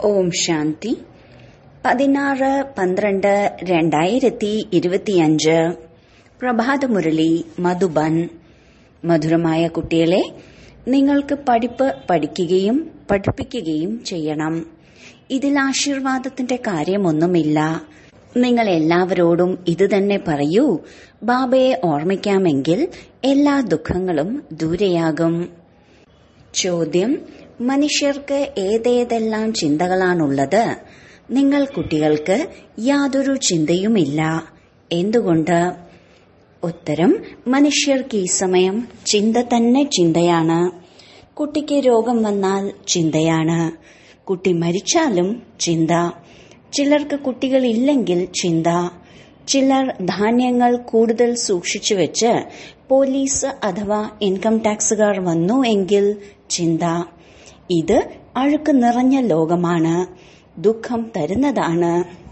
ഓം ശാന്തി പതിനാറ് പന്ത്രണ്ട് രണ്ടായിരത്തി ഇരുപത്തിയഞ്ച് പ്രഭാതമുരളി മധുബൻ മധുരമായ കുട്ടികളെ നിങ്ങൾക്ക് പഠിപ്പ് പഠിക്കുകയും പഠിപ്പിക്കുകയും ചെയ്യണം ഇതിൽ ആശീർവാദത്തിന്റെ കാര്യമൊന്നുമില്ല നിങ്ങൾ എല്ലാവരോടും ഇത് തന്നെ പറയൂ ബാബയെ ഓർമ്മിക്കാമെങ്കിൽ എല്ലാ ദുഃഖങ്ങളും ദൂരെയാകും ചോദ്യം മനുഷ്യർക്ക് ഏതേതെല്ലാം ചിന്തകളാണുള്ളത് നിങ്ങൾ കുട്ടികൾക്ക് യാതൊരു ചിന്തയുമില്ല എന്തുകൊണ്ട് ഉത്തരം മനുഷ്യർക്ക് ഈ സമയം ചിന്ത തന്നെ ചിന്തയാണ് കുട്ടിക്ക് രോഗം വന്നാൽ ചിന്തയാണ് കുട്ടി മരിച്ചാലും ചിന്ത ചിലർക്ക് കുട്ടികളില്ലെങ്കിൽ ചിന്ത ചിലർ ധാന്യങ്ങൾ കൂടുതൽ സൂക്ഷിച്ചു വെച്ച് പോലീസ് അഥവാ ഇൻകം ടാക്സുകാർ വന്നു എങ്കിൽ ചിന്ത ഇത് അഴുക്ക് നിറഞ്ഞ ലോകമാണ് ദുഃഖം തരുന്നതാണ്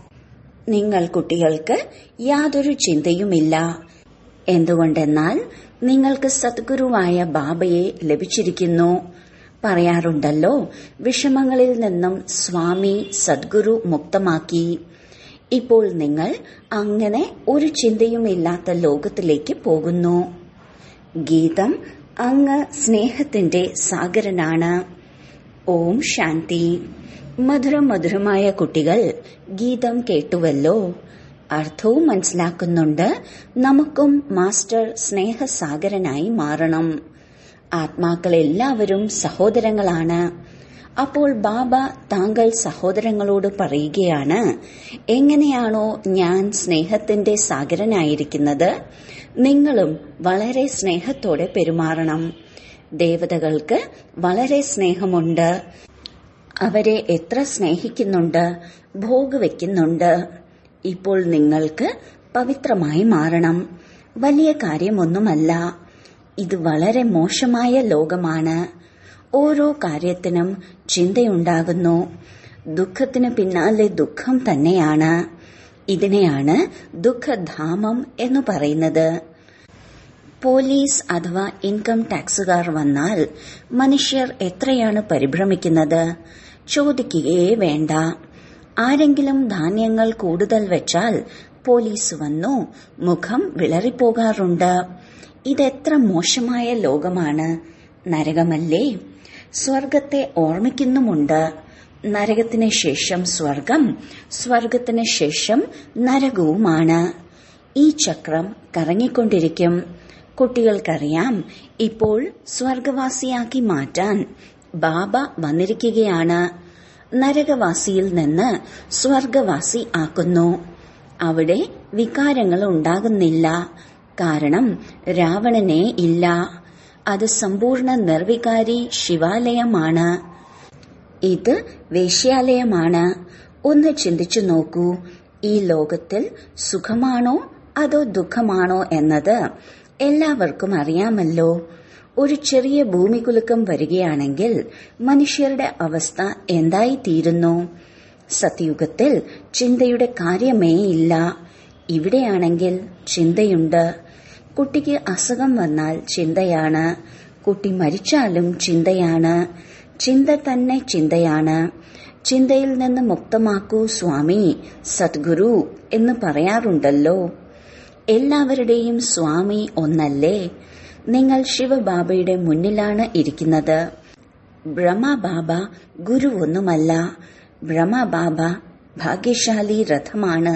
നിങ്ങൾ കുട്ടികൾക്ക് യാതൊരു ചിന്തയുമില്ല എന്തുകൊണ്ടെന്നാൽ നിങ്ങൾക്ക് സദ്ഗുരുവായ ബാബയെ ലഭിച്ചിരിക്കുന്നു പറയാറുണ്ടല്ലോ വിഷമങ്ങളിൽ നിന്നും സ്വാമി സദ്ഗുരു മുക്തമാക്കി ഇപ്പോൾ നിങ്ങൾ അങ്ങനെ ഒരു ചിന്തയുമില്ലാത്ത ലോകത്തിലേക്ക് പോകുന്നു ഗീതം അങ്ങ് സ്നേഹത്തിന്റെ സാഗരനാണ് ഓം ശാന്തി മധുരം മധുരമായ കുട്ടികൾ ഗീതം കേട്ടുവല്ലോ അർത്ഥവും മനസ്സിലാക്കുന്നുണ്ട് നമുക്കും മാസ്റ്റർ സ്നേഹസാഗരനായി മാറണം ആത്മാക്കൾ എല്ലാവരും സഹോദരങ്ങളാണ് അപ്പോൾ ബാബ താങ്കൾ സഹോദരങ്ങളോട് പറയുകയാണ് എങ്ങനെയാണോ ഞാൻ സ്നേഹത്തിന്റെ സാഗരനായിരിക്കുന്നത് നിങ്ങളും വളരെ സ്നേഹത്തോടെ പെരുമാറണം ദേവതകൾക്ക് വളരെ സ്നേഹമുണ്ട് അവരെ എത്ര സ്നേഹിക്കുന്നുണ്ട് ഭോഗ് വയ്ക്കുന്നുണ്ട് ഇപ്പോൾ നിങ്ങൾക്ക് പവിത്രമായി മാറണം വലിയ കാര്യമൊന്നുമല്ല ഇത് വളരെ മോശമായ ലോകമാണ് ഓരോ കാര്യത്തിനും ചിന്തയുണ്ടാകുന്നു ദുഃഖത്തിന് പിന്നാലെ ദുഃഖം തന്നെയാണ് ഇതിനെയാണ് ദുഃഖധാമം എന്ന് പറയുന്നത് പോലീസ് അഥവാ ഇൻകം ടാക്സുകാർ വന്നാൽ മനുഷ്യർ എത്രയാണ് പരിഭ്രമിക്കുന്നത് ചോദിക്കുകയേ വേണ്ട ആരെങ്കിലും ധാന്യങ്ങൾ കൂടുതൽ വെച്ചാൽ പോലീസ് വന്നു മുഖം വിളറിപ്പോകാറുണ്ട് ഇതെത്ര മോശമായ ലോകമാണ് നരകമല്ലേ സ്വർഗത്തെ ഓർമ്മിക്കുന്നുമുണ്ട് നരകത്തിന് ശേഷം സ്വർഗം സ്വർഗത്തിന് ശേഷം നരകവുമാണ് ഈ ചക്രം കറങ്ങിക്കൊണ്ടിരിക്കും കുട്ടികൾക്കറിയാം ഇപ്പോൾ സ്വർഗവാസിയാക്കി മാറ്റാൻ ബാബ വന്നിരിക്കുകയാണ് നരകവാസിയിൽ നിന്ന് സ്വർഗവാസി ആക്കുന്നു അവിടെ വികാരങ്ങൾ ഉണ്ടാകുന്നില്ല കാരണം രാവണനെ ഇല്ല അത് സമ്പൂർണ്ണ നിർവികാരി ശിവാലയമാണ് ഇത് വേശ്യാലയമാണ് ഒന്ന് ചിന്തിച്ചു നോക്കൂ ഈ ലോകത്തിൽ സുഖമാണോ അതോ ദുഃഖമാണോ എന്നത് എല്ലാവർക്കും അറിയാമല്ലോ ഒരു ചെറിയ ഭൂമികുലുക്കം വരികയാണെങ്കിൽ മനുഷ്യരുടെ അവസ്ഥ എന്തായി തീരുന്നു സത്യുഗത്തിൽ ചിന്തയുടെ കാര്യമേ ഇല്ല ഇവിടെയാണെങ്കിൽ ചിന്തയുണ്ട് കുട്ടിക്ക് അസുഖം വന്നാൽ ചിന്തയാണ് കുട്ടി മരിച്ചാലും ചിന്തയാണ് ചിന്ത തന്നെ ചിന്തയാണ് ചിന്തയിൽ നിന്ന് മുക്തമാക്കൂ സ്വാമി സദ്ഗുരു എന്ന് പറയാറുണ്ടല്ലോ എല്ലാവരുടെയും സ്വാമി ഒന്നല്ലേ നിങ്ങൾ ശിവബാബയുടെ മുന്നിലാണ് ഇരിക്കുന്നത് ബ്രഹ്മബാബ ഗുരു ഒന്നുമല്ല ബ്രഹ്മബാബ ഭാഗ്യശാലി രഥമാണ്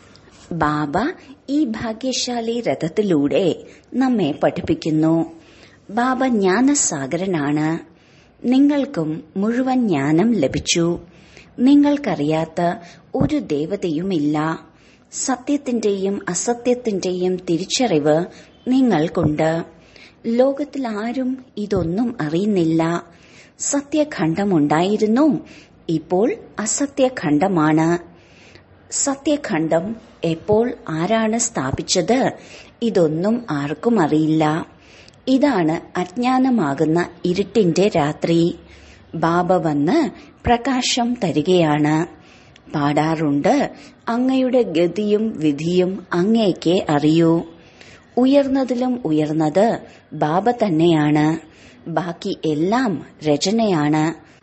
ബാബ ഈ ഭാഗ്യശാലി രഥത്തിലൂടെ നമ്മെ പഠിപ്പിക്കുന്നു ബാബ ജ്ഞാനസാഗരനാണ് നിങ്ങൾക്കും മുഴുവൻ ജ്ഞാനം ലഭിച്ചു നിങ്ങൾക്കറിയാത്ത ഒരു ദേവതയുമില്ല സത്യത്തിന്റെയും അസത്യത്തിന്റെയും തിരിച്ചറിവ് നിങ്ങൾക്കുണ്ട് ലോകത്തിൽ ആരും ഇതൊന്നും അറിയുന്നില്ല സത്യഖണ്ഡമുണ്ടായിരുന്നു ഇപ്പോൾ അസത്യഖണ്ഡമാണ് സത്യഖണ്ഡം എപ്പോൾ ആരാണ് സ്ഥാപിച്ചത് ഇതൊന്നും ആർക്കും അറിയില്ല ഇതാണ് അജ്ഞാനമാകുന്ന ഇരുട്ടിന്റെ രാത്രി ബാബ വന്ന് പ്രകാശം തരികയാണ് പാടാറുണ്ട് അങ്ങയുടെ ഗതിയും വിധിയും അങ്ങേക്കേ അറിയൂ ഉയർന്നതിലും ഉയർന്നത് ബാബ തന്നെയാണ് ബാക്കി എല്ലാം രചനയാണ്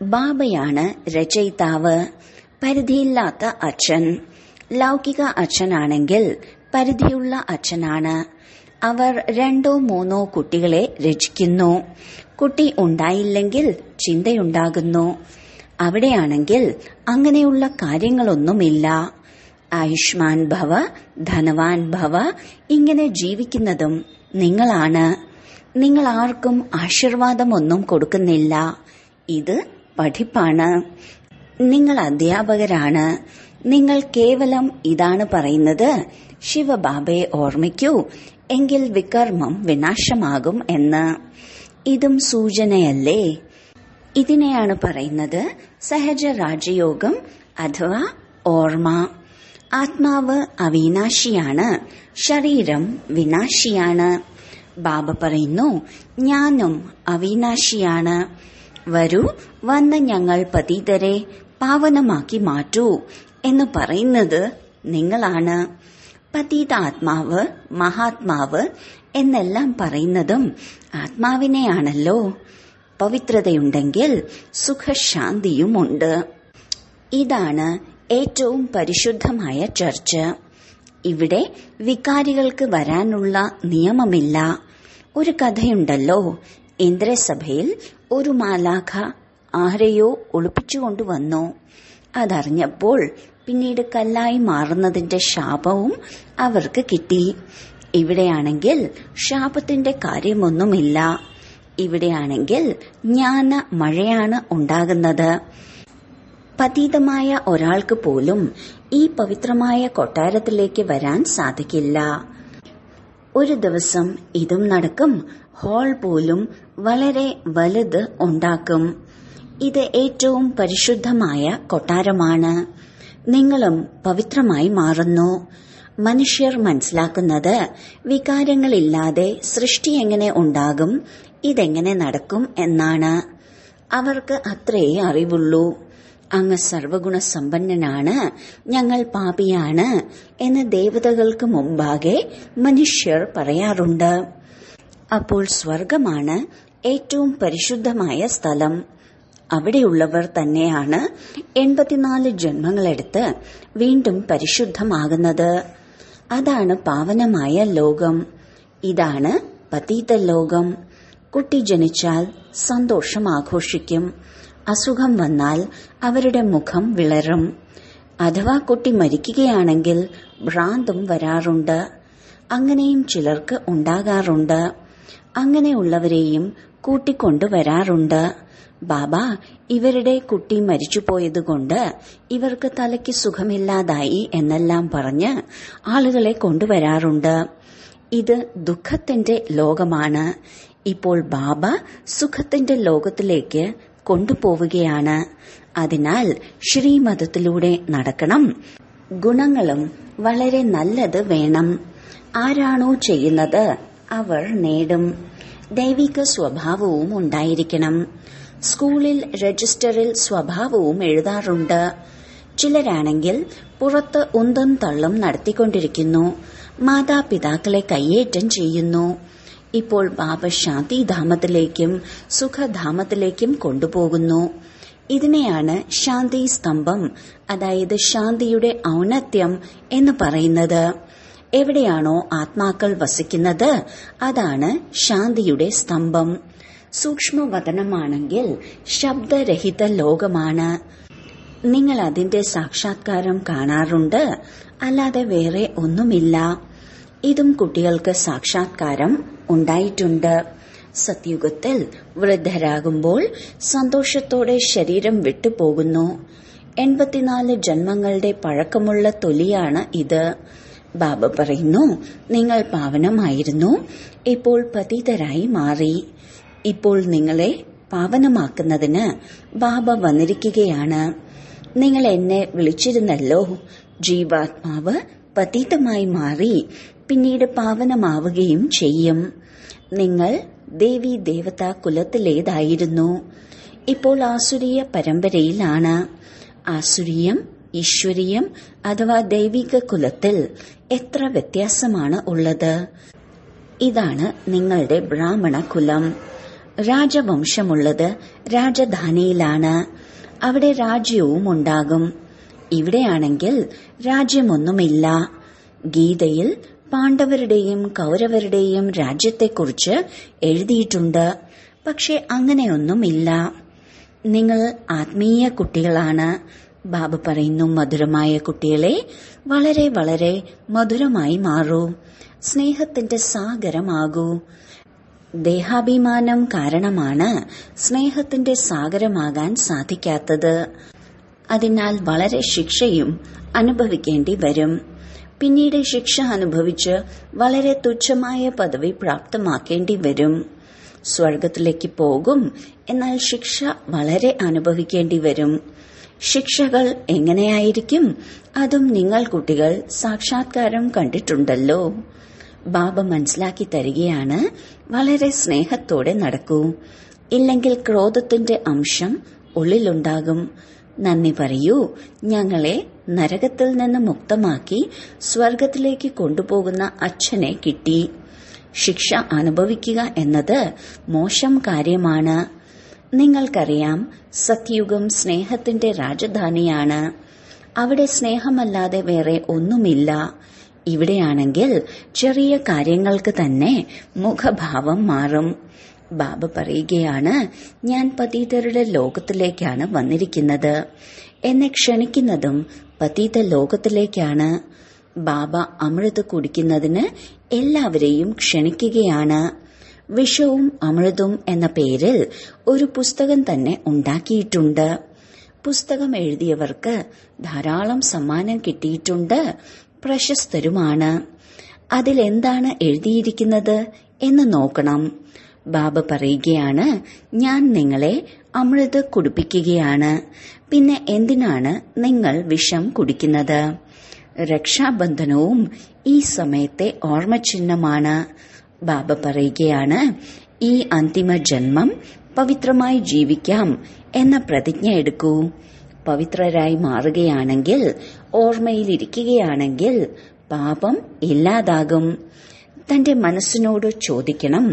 ബാബയാണ് രചയിതാവ് പരിധിയില്ലാത്ത അച്ഛൻ ലൗകിക അച്ഛനാണെങ്കിൽ പരിധിയുള്ള അച്ഛനാണ് അവർ രണ്ടോ മൂന്നോ കുട്ടികളെ രചിക്കുന്നു കുട്ടി ഉണ്ടായില്ലെങ്കിൽ ചിന്തയുണ്ടാകുന്നു അവിടെയാണെങ്കിൽ അങ്ങനെയുള്ള കാര്യങ്ങളൊന്നുമില്ല ആയുഷ്മാൻ ഭവ ധനവാൻ ഭവ ഇങ്ങനെ ജീവിക്കുന്നതും നിങ്ങളാണ് നിങ്ങൾ ആർക്കും ആശീർവാദമൊന്നും കൊടുക്കുന്നില്ല ഇത് പഠിപ്പാണ് നിങ്ങൾ അധ്യാപകരാണ് നിങ്ങൾ കേവലം ഇതാണ് പറയുന്നത് ശിവബാബയെ ഓർമ്മിക്കൂ എങ്കിൽ വികർമ്മം വിനാശമാകും എന്ന് ഇതും സൂചനയല്ലേ ഇതിനെയാണ് പറയുന്നത് സഹജ രാജയോഗം അഥവാ ഓർമ്മ ആത്മാവ് അവിനാശിയാണ് ശരീരം വിനാശിയാണ് ബാബ പറയുന്നു ഞാനും അവിനാശിയാണ് വരൂ വന്ന് ഞങ്ങൾ പതീതരെ പാവനമാക്കി മാറ്റൂ എന്ന് പറയുന്നത് നിങ്ങളാണ് പതീതാത്മാവ് മഹാത്മാവ് എന്നെല്ലാം പറയുന്നതും ആത്മാവിനെയാണല്ലോ പവിത്രതയുണ്ടെങ്കിൽ സുഖശാന്തിയുമുണ്ട് ഇതാണ് ഏറ്റവും പരിശുദ്ധമായ ചർച്ച ഇവിടെ വികാരികൾക്ക് വരാനുള്ള നിയമമില്ല ഒരു കഥയുണ്ടല്ലോ ഇന്ദ്രസഭയിൽ ഒരു മാലാഖ ആരെയോ ഒളിപ്പിച്ചുകൊണ്ടുവന്നു അതറിഞ്ഞപ്പോൾ പിന്നീട് കല്ലായി മാറുന്നതിന്റെ ശാപവും അവർക്ക് കിട്ടി ഇവിടെയാണെങ്കിൽ ശാപത്തിന്റെ കാര്യമൊന്നുമില്ല ഇവിടെയാണെങ്കിൽ ജ്ഞാന മഴയാണ് ഉണ്ടാകുന്നത് പതീതമായ ഒരാൾക്ക് പോലും ഈ പവിത്രമായ കൊട്ടാരത്തിലേക്ക് വരാൻ സാധിക്കില്ല ഒരു ദിവസം ഇതും നടക്കും ഹാൾ പോലും വളരെ വലുത് ഉണ്ടാക്കും ഇത് ഏറ്റവും പരിശുദ്ധമായ കൊട്ടാരമാണ് നിങ്ങളും പവിത്രമായി മാറുന്നു മനുഷ്യർ മനസ്സിലാക്കുന്നത് വികാരങ്ങളില്ലാതെ സൃഷ്ടി എങ്ങനെ ഉണ്ടാകും ഇതെങ്ങനെ നടക്കും എന്നാണ് അവർക്ക് അത്രേ അറിവുള്ളൂ അങ്ങ് സർവഗുണ സമ്പന്നനാണ് ഞങ്ങൾ പാപിയാണ് എന്ന് ദേവതകൾക്ക് മുമ്പാകെ മനുഷ്യർ പറയാറുണ്ട് അപ്പോൾ സ്വർഗമാണ് ഏറ്റവും പരിശുദ്ധമായ സ്ഥലം അവിടെയുള്ളവർ തന്നെയാണ് എൺപത്തിനാല് ജന്മങ്ങളെടുത്ത് വീണ്ടും പരിശുദ്ധമാകുന്നത് അതാണ് പാവനമായ ലോകം ഇതാണ് പതീത ലോകം കുട്ടി ജനിച്ചാൽ സന്തോഷം ആഘോഷിക്കും അസുഖം വന്നാൽ അവരുടെ മുഖം വിളരും അഥവാ കുട്ടി മരിക്കുകയാണെങ്കിൽ ഭ്രാന്തും വരാറുണ്ട് അങ്ങനെയും ചിലർക്ക് ഉണ്ടാകാറുണ്ട് അങ്ങനെയുള്ളവരെയും കൂട്ടിക്കൊണ്ടുവരാറുണ്ട് ബാബ ഇവരുടെ കുട്ടി മരിച്ചുപോയതുകൊണ്ട് ഇവർക്ക് തലയ്ക്ക് സുഖമില്ലാതായി എന്നെല്ലാം പറഞ്ഞ് ആളുകളെ കൊണ്ടുവരാറുണ്ട് ഇത് ദുഃഖത്തിന്റെ ലോകമാണ് ഇപ്പോൾ ബാബ സുഖത്തിന്റെ ലോകത്തിലേക്ക് കൊണ്ടുപോവുകയാണ് അതിനാൽ ശ്രീമതത്തിലൂടെ നടക്കണം ഗുണങ്ങളും വളരെ നല്ലത് വേണം ആരാണോ ചെയ്യുന്നത് അവർ നേടും ദൈവിക സ്വഭാവവും ഉണ്ടായിരിക്കണം സ്കൂളിൽ രജിസ്റ്ററിൽ സ്വഭാവവും എഴുതാറുണ്ട് ചിലരാണെങ്കിൽ പുറത്ത് ഉന്തം തള്ളും നടത്തിക്കൊണ്ടിരിക്കുന്നു മാതാപിതാക്കളെ കയ്യേറ്റം ചെയ്യുന്നു ഇപ്പോൾ ബാബ ശാന്തിധാമത്തിലേക്കും സുഖധാമത്തിലേക്കും കൊണ്ടുപോകുന്നു ഇതിനെയാണ് ശാന്തി സ്തംഭം അതായത് ശാന്തിയുടെ ഔന്നത്യം എന്ന് പറയുന്നത് എവിടെയാണോ ആത്മാക്കൾ വസിക്കുന്നത് അതാണ് ശാന്തിയുടെ സ്തംഭം സൂക്ഷ്മവതനമാണെങ്കിൽ ശബ്ദരഹിത ലോകമാണ് നിങ്ങൾ അതിന്റെ സാക്ഷാത്കാരം കാണാറുണ്ട് അല്ലാതെ വേറെ ഒന്നുമില്ല ഇതും കുട്ടികൾക്ക് സാക്ഷാത്കാരം ഉണ്ടായിട്ടുണ്ട് സത്യുഗത്തിൽ വൃദ്ധരാകുമ്പോൾ സന്തോഷത്തോടെ ശരീരം വിട്ടുപോകുന്നു എൺപത്തിനാല് ജന്മങ്ങളുടെ പഴക്കമുള്ള തൊലിയാണ് ഇത് ബാബ പറയുന്നു നിങ്ങൾ പാവനമായിരുന്നു ഇപ്പോൾ പതീതരായി മാറി ഇപ്പോൾ നിങ്ങളെ പാവനമാക്കുന്നതിന് ബാബ വന്നിരിക്കുകയാണ് നിങ്ങൾ എന്നെ വിളിച്ചിരുന്നല്ലോ ജീവാത്മാവ് പതീതമായി മാറി പിന്നീട് പാവനമാവുകയും ചെയ്യും നിങ്ങൾ ദേവി ദേവതാ കുലത്തിലേതായിരുന്നു ഇപ്പോൾ ആസുരീയ പരമ്പരയിലാണ് ആസുരീയം ഈശ്വരീയം അഥവാ ദൈവിക കുലത്തിൽ എത്ര വ്യത്യാസമാണ് ഉള്ളത് ഇതാണ് നിങ്ങളുടെ ബ്രാഹ്മണ കുലം രാജവംശമുള്ളത് രാജധാനിയിലാണ് അവിടെ രാജ്യവും ഉണ്ടാകും ഇവിടെയാണെങ്കിൽ രാജ്യമൊന്നുമില്ല ഗീതയിൽ പാണ്ഡവരുടെയും കൗരവരുടെയും രാജ്യത്തെക്കുറിച്ച് എഴുതിയിട്ടുണ്ട് പക്ഷെ അങ്ങനെയൊന്നുമില്ല നിങ്ങൾ ആത്മീയ കുട്ടികളാണ് ബാബ പറയുന്നു മധുരമായ കുട്ടികളെ വളരെ വളരെ മധുരമായി മാറൂ സ്നേഹത്തിന്റെ സാഗരമാകൂ ദേഹാഭിമാനം കാരണമാണ് സ്നേഹത്തിന്റെ സാഗരമാകാൻ സാധിക്കാത്തത് അതിനാൽ വളരെ ശിക്ഷയും അനുഭവിക്കേണ്ടി വരും പിന്നീട് ശിക്ഷ അനുഭവിച്ച് വളരെ തുച്ഛമായ പദവി പ്രാപ്തമാക്കേണ്ടി വരും സ്വർഗത്തിലേക്ക് പോകും എന്നാൽ ശിക്ഷ വളരെ അനുഭവിക്കേണ്ടി വരും ശിക്ഷകൾ എങ്ങനെയായിരിക്കും അതും നിങ്ങൾ കുട്ടികൾ സാക്ഷാത്കാരം കണ്ടിട്ടുണ്ടല്ലോ ബാബ മനസ്സിലാക്കി തരികയാണ് വളരെ സ്നേഹത്തോടെ നടക്കൂ ഇല്ലെങ്കിൽ ക്രോധത്തിന്റെ അംശം ഉള്ളിലുണ്ടാകും നന്ദി പറയൂ ഞങ്ങളെ നരകത്തിൽ നിന്ന് മുക്തമാക്കി സ്വർഗത്തിലേക്ക് കൊണ്ടുപോകുന്ന അച്ഛനെ കിട്ടി ശിക്ഷ അനുഭവിക്കുക എന്നത് മോശം കാര്യമാണ് നിങ്ങൾക്കറിയാം സത്യുഗം സ്നേഹത്തിന്റെ രാജധാനിയാണ് അവിടെ സ്നേഹമല്ലാതെ വേറെ ഒന്നുമില്ല ഇവിടെയാണെങ്കിൽ ചെറിയ കാര്യങ്ങൾക്ക് തന്നെ മുഖഭാവം മാറും ബാബ പറയുകയാണ് ഞാൻ പതീതരുടെ ലോകത്തിലേക്കാണ് വന്നിരിക്കുന്നത് എന്നെ ക്ഷണിക്കുന്നതും പതീത ലോകത്തിലേക്കാണ് ബാബ അമൃത് കുടിക്കുന്നതിന് എല്ലാവരെയും ക്ഷണിക്കുകയാണ് വിഷവും അമൃതും എന്ന പേരിൽ ഒരു പുസ്തകം തന്നെ ഉണ്ടാക്കിയിട്ടുണ്ട് പുസ്തകം എഴുതിയവർക്ക് ധാരാളം സമ്മാനം കിട്ടിയിട്ടുണ്ട് പ്രശസ്തരുമാണ് അതിലെന്താണ് എഴുതിയിരിക്കുന്നത് എന്ന് നോക്കണം ബാബ പറയുകയാണ് ഞാൻ നിങ്ങളെ അമൃത് കുടിപ്പിക്കുകയാണ് പിന്നെ എന്തിനാണ് നിങ്ങൾ വിഷം കുടിക്കുന്നത് രക്ഷാബന്ധനവും ഈ സമയത്തെ ഓർമ്മചിഹ്നമാണ് ബാബ പറയുകയാണ് ഈ അന്തിമ ജന്മം പവിത്രമായി ജീവിക്കാം എന്ന പ്രതിജ്ഞ എടുക്കൂ പവിത്രരായി മാറുകയാണെങ്കിൽ ഓർമ്മയിലിരിക്കുകയാണെങ്കിൽ പാപം ഇല്ലാതാകും തന്റെ മനസ്സിനോട് ചോദിക്കണം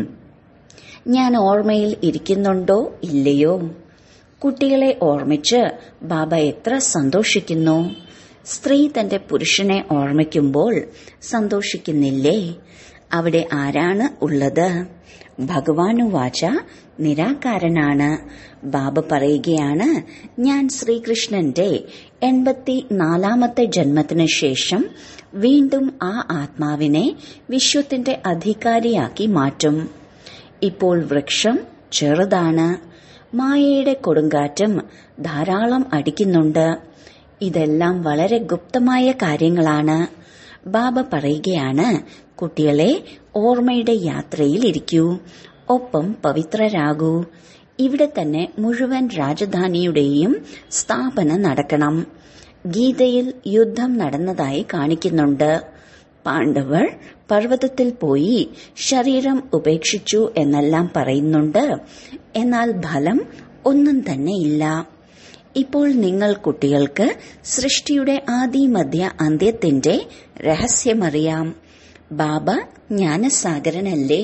ഞാൻ ഓർമ്മയിൽ ഇരിക്കുന്നുണ്ടോ ഇല്ലയോ കുട്ടികളെ ഓർമ്മിച്ച് ബാബ എത്ര സന്തോഷിക്കുന്നു സ്ത്രീ തന്റെ പുരുഷനെ ഓർമ്മിക്കുമ്പോൾ സന്തോഷിക്കുന്നില്ലേ അവിടെ ആരാണ് ഉള്ളത് ഭഗവാനു വാച നിരാകാരനാണ് ബാബ പറയുകയാണ് ഞാൻ ശ്രീകൃഷ്ണന്റെ എൺപത്തി നാലാമത്തെ ജന്മത്തിനു ശേഷം വീണ്ടും ആ ആത്മാവിനെ വിശ്വത്തിന്റെ അധികാരിയാക്കി മാറ്റും ഇപ്പോൾ വൃക്ഷം ചെറുതാണ് മായയുടെ കൊടുങ്കാറ്റും ധാരാളം അടിക്കുന്നുണ്ട് ഇതെല്ലാം വളരെ ഗുപ്തമായ കാര്യങ്ങളാണ് ബാബ പറയുകയാണ് കുട്ടികളെ ഓർമ്മയുടെ യാത്രയിൽ ഇരിക്കൂ ഒപ്പം പവിത്രരാകൂ ഇവിടെ തന്നെ മുഴുവൻ രാജധാനിയുടെയും സ്ഥാപന നടക്കണം ഗീതയിൽ യുദ്ധം നടന്നതായി കാണിക്കുന്നുണ്ട് പാണ്ഡവർ പർവ്വതത്തിൽ പോയി ശരീരം ഉപേക്ഷിച്ചു എന്നെല്ലാം പറയുന്നുണ്ട് എന്നാൽ ഫലം ഒന്നും തന്നെ ഇല്ല ഇപ്പോൾ നിങ്ങൾ കുട്ടികൾക്ക് സൃഷ്ടിയുടെ ആദി മധ്യ അന്ത്യത്തിന്റെ രഹസ്യമറിയാം ബാബ ജ്ഞാനസാഗരനല്ലേ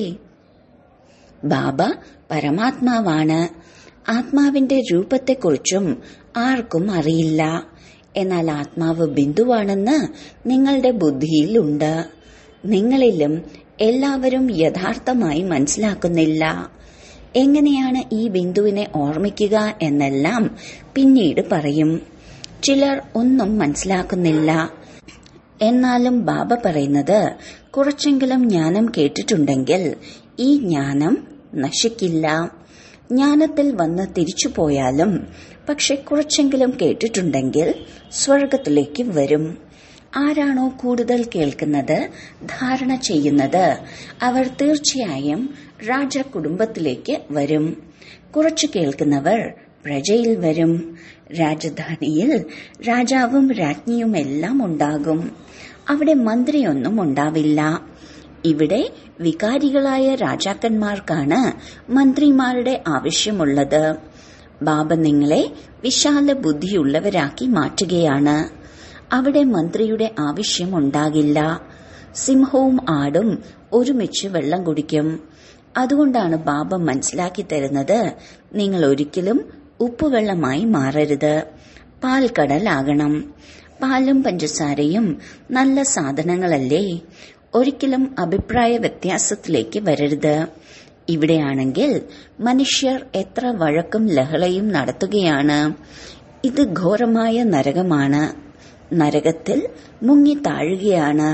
ബാബ പരമാത്മാവാണ് ആത്മാവിന്റെ രൂപത്തെക്കുറിച്ചും ആർക്കും അറിയില്ല എന്നാൽ ആത്മാവ് ബിന്ദുവാണെന്ന് നിങ്ങളുടെ ബുദ്ധിയിലുണ്ട് നിങ്ങളിലും എല്ലാവരും യഥാർത്ഥമായി മനസ്സിലാക്കുന്നില്ല എങ്ങനെയാണ് ഈ ബിന്ദുവിനെ ഓർമ്മിക്കുക എന്നെല്ലാം പിന്നീട് പറയും ചിലർ ഒന്നും മനസ്സിലാക്കുന്നില്ല എന്നാലും ബാബ പറയുന്നത് കുറച്ചെങ്കിലും ജ്ഞാനം കേട്ടിട്ടുണ്ടെങ്കിൽ ഈ ജ്ഞാനം നശിക്കില്ല ജ്ഞാനത്തിൽ വന്ന് തിരിച്ചു പോയാലും പക്ഷെ കുറച്ചെങ്കിലും കേട്ടിട്ടുണ്ടെങ്കിൽ സ്വർഗത്തിലേക്ക് വരും ആരാണോ കൂടുതൽ കേൾക്കുന്നത് ധാരണ ചെയ്യുന്നത് അവർ തീർച്ചയായും രാജ കുടുംബത്തിലേക്ക് വരും കുറച്ചു കേൾക്കുന്നവർ പ്രജയിൽ വരും രാജധാനിയിൽ രാജാവും രാജ്ഞിയുമെല്ലാം ഉണ്ടാകും അവിടെ മന്ത്രിയൊന്നും ഉണ്ടാവില്ല ഇവിടെ വികാരികളായ രാജാക്കന്മാർക്കാണ് മന്ത്രിമാരുടെ ആവശ്യമുള്ളത് ബാബ നിങ്ങളെ വിശാല ബുദ്ധിയുള്ളവരാക്കി മാറ്റുകയാണ് അവിടെ മന്ത്രിയുടെ ആവശ്യമുണ്ടാകില്ല സിംഹവും ആടും ഒരുമിച്ച് വെള്ളം കുടിക്കും അതുകൊണ്ടാണ് ബാബ മനസ്സിലാക്കി തരുന്നത് നിങ്ങൾ ഒരിക്കലും ഉപ്പുവെള്ളമായി മാറരുത് പാൽക്കടലാകണം പാലും പഞ്ചസാരയും നല്ല സാധനങ്ങളല്ലേ ഒരിക്കലും അഭിപ്രായ വ്യത്യാസത്തിലേക്ക് വരരുത് ഇവിടെയാണെങ്കിൽ മനുഷ്യർ എത്ര വഴക്കും ലഹളയും നടത്തുകയാണ് ഇത് ഘോരമായ നരകമാണ് നരകത്തിൽ മുങ്ങി താഴുകയാണ്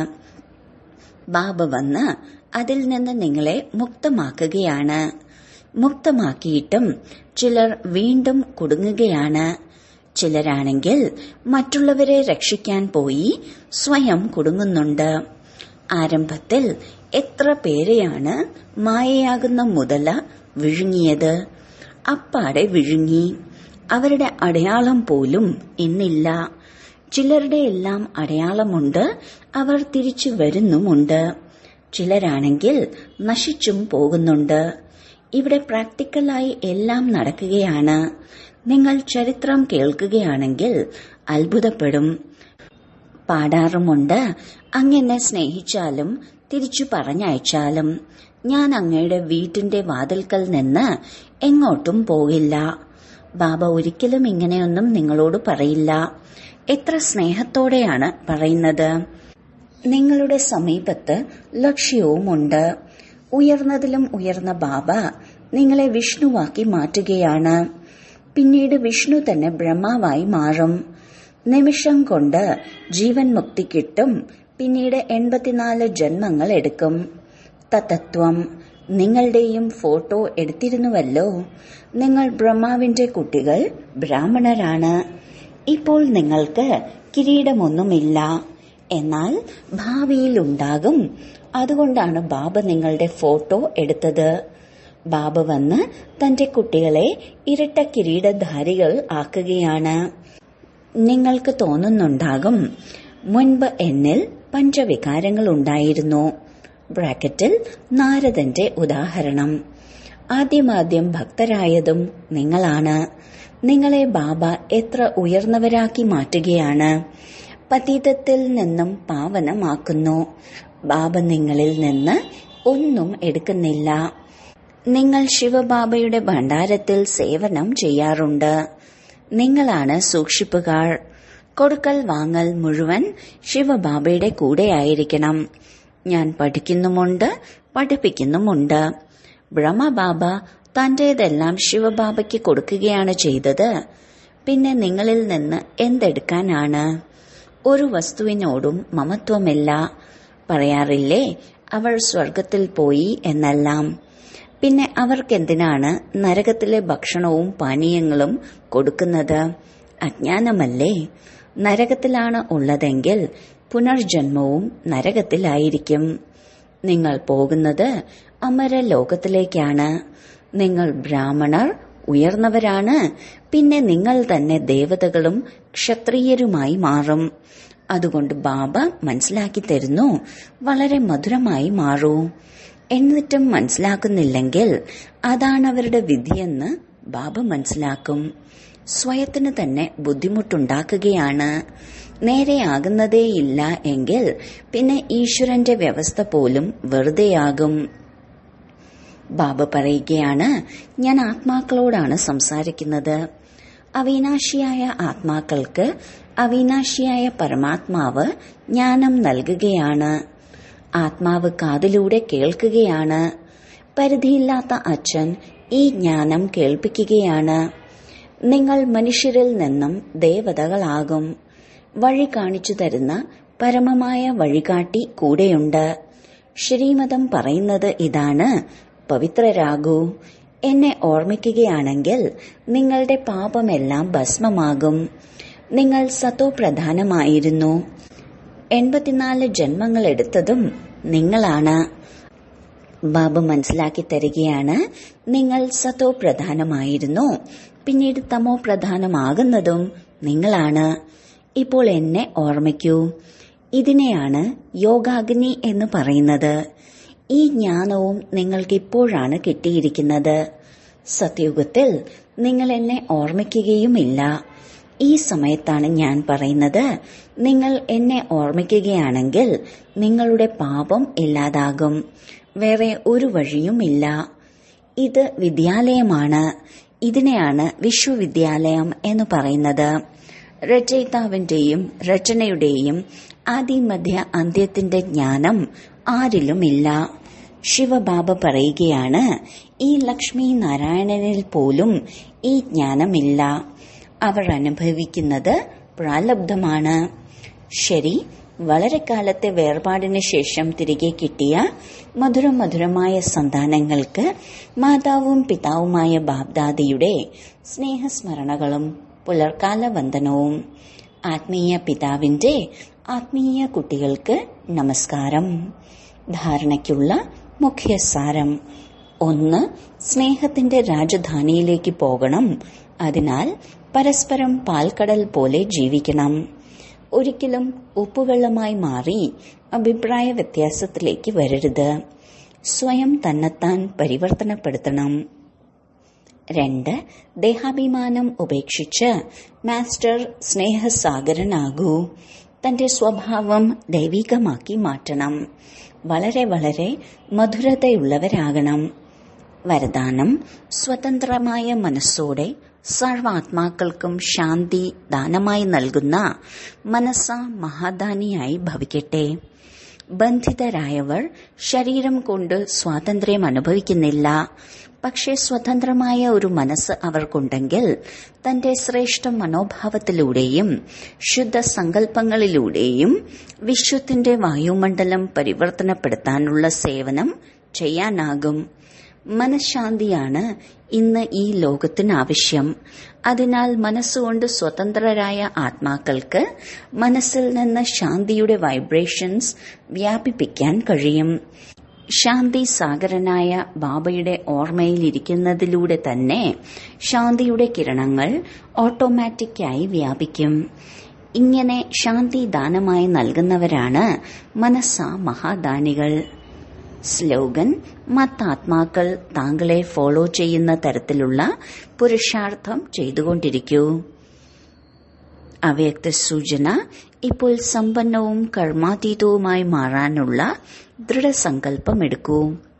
ബാബ വന്ന് അതിൽ നിന്ന് നിങ്ങളെ മുക്തമാക്കുകയാണ് മുക്തമാക്കിയിട്ടും ചിലർ വീണ്ടും കുടുങ്ങുകയാണ് ചിലരാണെങ്കിൽ മറ്റുള്ളവരെ രക്ഷിക്കാൻ പോയി സ്വയം കുടുങ്ങുന്നുണ്ട് ആരംഭത്തിൽ എത്ര പേരെയാണ് മായയാകുന്ന മുതല വിഴുങ്ങിയത് അപ്പാടെ വിഴുങ്ങി അവരുടെ അടയാളം പോലും ഇന്നില്ല ചിലരുടെ എല്ലാം അടയാളമുണ്ട് അവർ തിരിച്ചു വരുന്നുമുണ്ട് ചിലരാണെങ്കിൽ നശിച്ചും പോകുന്നുണ്ട് ഇവിടെ പ്രാക്ടിക്കലായി എല്ലാം നടക്കുകയാണ് നിങ്ങൾ ചരിത്രം കേൾക്കുകയാണെങ്കിൽ അത്ഭുതപ്പെടും പാടാറുമുണ്ട് അങ്ങനെ സ്നേഹിച്ചാലും തിരിച്ചു പറഞ്ഞയച്ചാലും ഞാൻ അങ്ങയുടെ വീട്ടിന്റെ വാതിൽക്കൽ നിന്ന് എങ്ങോട്ടും പോകില്ല ബാബ ഒരിക്കലും ഇങ്ങനെയൊന്നും നിങ്ങളോട് പറയില്ല എത്ര സ്നേഹത്തോടെയാണ് പറയുന്നത് നിങ്ങളുടെ സമീപത്ത് ലക്ഷ്യവുമുണ്ട് ഉയർന്നതിലും ഉയർന്ന ബാബ നിങ്ങളെ വിഷ്ണുവാക്കി മാറ്റുകയാണ് പിന്നീട് വിഷ്ണു തന്നെ ബ്രഹ്മാവായി മാറും നിമിഷം കൊണ്ട് ജീവൻ മുക്തി കിട്ടും പിന്നീട് എൺപത്തിനാല് ജന്മങ്ങൾ എടുക്കും തത്തത്വം നിങ്ങളുടെയും ഫോട്ടോ എടുത്തിരുന്നുവല്ലോ നിങ്ങൾ ബ്രഹ്മാവിന്റെ കുട്ടികൾ ബ്രാഹ്മണരാണ് ഇപ്പോൾ നിങ്ങൾക്ക് കിരീടമൊന്നുമില്ല എന്നാൽ ഭാവിയിൽ ഉണ്ടാകും അതുകൊണ്ടാണ് ബാബ നിങ്ങളുടെ ഫോട്ടോ എടുത്തത് ബാബ വന്ന് തന്റെ കുട്ടികളെ ഇരട്ട കിരീടധാരികൾ ആക്കുകയാണ് നിങ്ങൾക്ക് തോന്നുന്നുണ്ടാകും മുൻപ് എന്നിൽ പഞ്ചവികാരങ്ങൾ ഉണ്ടായിരുന്നു ബ്രാക്കറ്റിൽ നാരദന്റെ ഉദാഹരണം ആദ്യമാദ്യം ഭക്തരായതും നിങ്ങളാണ് നിങ്ങളെ ബാബ എത്ര ഉയർന്നവരാക്കി മാറ്റുകയാണ് പതീതത്തിൽ നിന്നും പാവനമാക്കുന്നു ബാബ നിങ്ങളിൽ നിന്ന് ഒന്നും എടുക്കുന്നില്ല നിങ്ങൾ ശിവബാബയുടെ ഭണ്ഡാരത്തിൽ സേവനം ചെയ്യാറുണ്ട് നിങ്ങളാണ് സൂക്ഷിപ്പുകാർ കൊടുക്കൽ വാങ്ങൽ മുഴുവൻ ശിവബാബയുടെ കൂടെയായിരിക്കണം ഞാൻ പഠിക്കുന്നുമുണ്ട് പഠിപ്പിക്കുന്നുമുണ്ട് ബ്രഹ്മബാബ തന്റേതെല്ലാം ശിവബാബയ്ക്ക് കൊടുക്കുകയാണ് ചെയ്തത് പിന്നെ നിങ്ങളിൽ നിന്ന് എന്തെടുക്കാനാണ് ഒരു വസ്തുവിനോടും മമത്വമില്ല പറയാറില്ലേ അവൾ സ്വർഗത്തിൽ പോയി എന്നെല്ലാം പിന്നെ അവർക്കെന്തിനാണ് നരകത്തിലെ ഭക്ഷണവും പാനീയങ്ങളും കൊടുക്കുന്നത് അജ്ഞാനമല്ലേ നരകത്തിലാണ് ഉള്ളതെങ്കിൽ പുനർജന്മവും നരകത്തിലായിരിക്കും നിങ്ങൾ പോകുന്നത് അമരലോകത്തിലേക്കാണ് നിങ്ങൾ ബ്രാഹ്മണർ ഉയർന്നവരാണ് പിന്നെ നിങ്ങൾ തന്നെ ദേവതകളും ക്ഷത്രിയരുമായി മാറും അതുകൊണ്ട് ബാബ മനസ്സിലാക്കി തരുന്നു വളരെ മധുരമായി മാറൂ എന്നിട്ടും മനസ്സിലാക്കുന്നില്ലെങ്കിൽ അതാണ് അവരുടെ വിധിയെന്ന് ബാബ മനസ്സിലാക്കും സ്വയത്തിന് തന്നെ ബുദ്ധിമുട്ടുണ്ടാക്കുകയാണ് നേരെയാകുന്നതേയില്ല എങ്കിൽ പിന്നെ ഈശ്വരന്റെ വ്യവസ്ഥ പോലും വെറുതെയാകും ബാബ പറയുകയാണ് ഞാൻ ആത്മാക്കളോടാണ് സംസാരിക്കുന്നത് അവിനാശിയായ ആത്മാക്കൾക്ക് അവിനാശിയായ പരമാത്മാവ് ജ്ഞാനം നൽകുകയാണ് ആത്മാവ് കാതിലൂടെ കേൾക്കുകയാണ് പരിധിയില്ലാത്ത അച്ഛൻ ഈ ജ്ഞാനം കേൾപ്പിക്കുകയാണ് നിങ്ങൾ മനുഷ്യരിൽ നിന്നും ദേവതകളാകും വഴി കാണിച്ചു തരുന്ന പരമമായ വഴികാട്ടി കൂടെയുണ്ട് ശ്രീമതം പറയുന്നത് ഇതാണ് പവിത്രരാകൂ എന്നെ ഓർമ്മിക്കുകയാണെങ്കിൽ നിങ്ങളുടെ പാപമെല്ലാം ഭസ്മമാകും നിങ്ങൾ സത്തോ പ്രധാനമായിരുന്നു എൺപത്തിനാല് ജന്മങ്ങൾ എടുത്തതും നിങ്ങളാണ് ബാബു മനസ്സിലാക്കി തരികയാണ് നിങ്ങൾ സത്തോ പ്രധാനമായിരുന്നു പിന്നീട് തമോ പ്രധാനമാകുന്നതും നിങ്ങളാണ് ഇപ്പോൾ എന്നെ ഓർമ്മിക്കൂ ഇതിനെയാണ് യോഗാഗ്നി എന്ന് പറയുന്നത് ഈ ജ്ഞാനവും നിങ്ങൾക്ക് ഇപ്പോഴാണ് കിട്ടിയിരിക്കുന്നത് സത്യുഗത്തിൽ നിങ്ങൾ എന്നെ ഓർമ്മിക്കുകയുമില്ല ഈ സമയത്താണ് ഞാൻ പറയുന്നത് നിങ്ങൾ എന്നെ ഓർമ്മിക്കുകയാണെങ്കിൽ നിങ്ങളുടെ പാപം ഇല്ലാതാകും വേറെ ഒരു വഴിയുമില്ല ഇത് വിദ്യാലയമാണ് ഇതിനെയാണ് വിശ്വവിദ്യാലയം എന്ന് പറയുന്നത് രചയിതാവിന്റെയും രചനയുടെയും ആദിമധ്യ അന്ത്യത്തിന്റെ ജ്ഞാനം ആരിലുമില്ല ശിവബാബ പറയുകയാണ് ഈ ലക്ഷ്മി നാരായണനിൽ പോലും ഈ ജ്ഞാനമില്ല അവർ അനുഭവിക്കുന്നത് പ്രാലബ്ധമാണ് ശരി വളരെ കാലത്തെ വേർപാടിന് ശേഷം തിരികെ കിട്ടിയ മധുര മധുരമായ സന്താനങ്ങൾക്ക് മാതാവും പിതാവുമായ ബാബ്ദാദിയുടെ സ്നേഹസ്മരണകളും പുലർക്കാല വന്ദനവും ആത്മീയ പിതാവിന്റെ ആത്മീയ കുട്ടികൾക്ക് നമസ്കാരം ധാരണയ്ക്കുള്ള മുഖ്യസാരം ഒന്ന് സ്നേഹത്തിന്റെ രാജധാനിയിലേക്ക് പോകണം അതിനാൽ പരസ്പരം പാൽക്കടൽ പോലെ ജീവിക്കണം ഒരിക്കലും ഉപ്പുവെള്ളമായി മാറി അഭിപ്രായ വ്യത്യാസത്തിലേക്ക് വരരുത് സ്വയം തന്നെത്താൻ പരിവർത്തനപ്പെടുത്തണം രണ്ട് ദേഹാഭിമാനം ഉപേക്ഷിച്ച് മാസ്റ്റർ സ്നേഹസാഗരനാകൂ തന്റെ സ്വഭാവം ദൈവികമാക്കി മാറ്റണം വളരെ വളരെ മധുരതയുള്ളവരാകണം വരദാനം സ്വതന്ത്രമായ മനസ്സോടെ സർവാത്മാക്കൾക്കും ശാന്തി ദാനമായി നൽകുന്ന മനസ്സ മഹാദാനിയായി ഭവിക്കട്ടെ ബന്ധിതരായവർ ശരീരം കൊണ്ട് സ്വാതന്ത്ര്യം അനുഭവിക്കുന്നില്ല പക്ഷേ സ്വതന്ത്രമായ ഒരു മനസ്സ് അവർക്കുണ്ടെങ്കിൽ തന്റെ ശ്രേഷ്ഠ മനോഭാവത്തിലൂടെയും ശുദ്ധ സങ്കല്പങ്ങളിലൂടെയും വിശ്വത്തിന്റെ വായുമണ്ഡലം പരിവർത്തനപ്പെടുത്താനുള്ള സേവനം ചെയ്യാനാകും മനഃശാന്തിയാണ് ഇന്ന് ഈ ലോകത്തിന് ആവശ്യം അതിനാൽ മനസ്സുകൊണ്ട് സ്വതന്ത്രരായ ആത്മാക്കൾക്ക് മനസ്സിൽ നിന്ന് ശാന്തിയുടെ വൈബ്രേഷൻസ് വ്യാപിപ്പിക്കാൻ കഴിയും ശാന്തി സാഗരനായ ബാബയുടെ ഓർമ്മയിലിരിക്കുന്നതിലൂടെ തന്നെ ശാന്തിയുടെ കിരണങ്ങൾ ഓട്ടോമാറ്റിക്കായി വ്യാപിക്കും ഇങ്ങനെ ശാന്തി ദാനമായി നൽകുന്നവരാണ് മനസ്സ മഹാദാനികൾ സ്ലോഗൻ മത്താത്മാക്കൾ താങ്കളെ ഫോളോ ചെയ്യുന്ന തരത്തിലുള്ള പുരുഷാർത്ഥം ചെയ്തുകൊണ്ടിരിക്കൂ അവ്യക്ത സൂചന ഇപ്പോൾ സമ്പന്നവും കർമാതീതവുമായി മാറാനുള്ള ദൃഢസങ്കല്പമെടുക്കൂ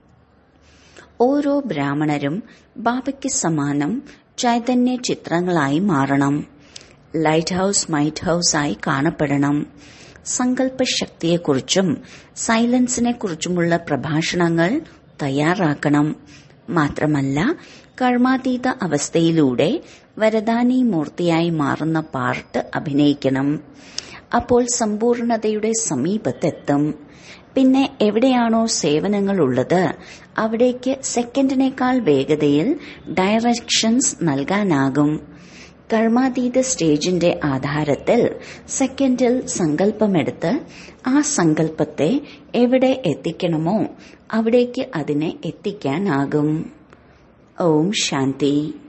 ഓരോ ബ്രാഹ്മണരും ബാബയ്ക്ക് സമാനം ചൈതന്യ ചിത്രങ്ങളായി മാറണം ലൈറ്റ് ഹൌസ് മൈറ്റ് ഹൌസായി കാണപ്പെടണം സങ്കല്പശക്തിയെക്കുറിച്ചും സൈലൻസിനെ കുറിച്ചുമുള്ള പ്രഭാഷണങ്ങൾ തയ്യാറാക്കണം മാത്രമല്ല കർമാതീത അവസ്ഥയിലൂടെ വരദാനി മൂർത്തിയായി മാറുന്ന പാർട്ട് അഭിനയിക്കണം അപ്പോൾ സമ്പൂർണതയുടെ സമീപത്തെത്തും പിന്നെ എവിടെയാണോ സേവനങ്ങൾ ഉള്ളത് അവിടേക്ക് സെക്കൻഡിനേക്കാൾ വേഗതയിൽ ഡയറക്ഷൻസ് നൽകാനാകും കർമാതീത സ്റ്റേജിന്റെ ആധാരത്തിൽ സെക്കൻഡിൽ സങ്കല്പമെടുത്ത് ആ സങ്കല്പത്തെ എവിടെ എത്തിക്കണമോ അവിടേക്ക് അതിനെ എത്തിക്കാനാകും ഓം ശാന്തി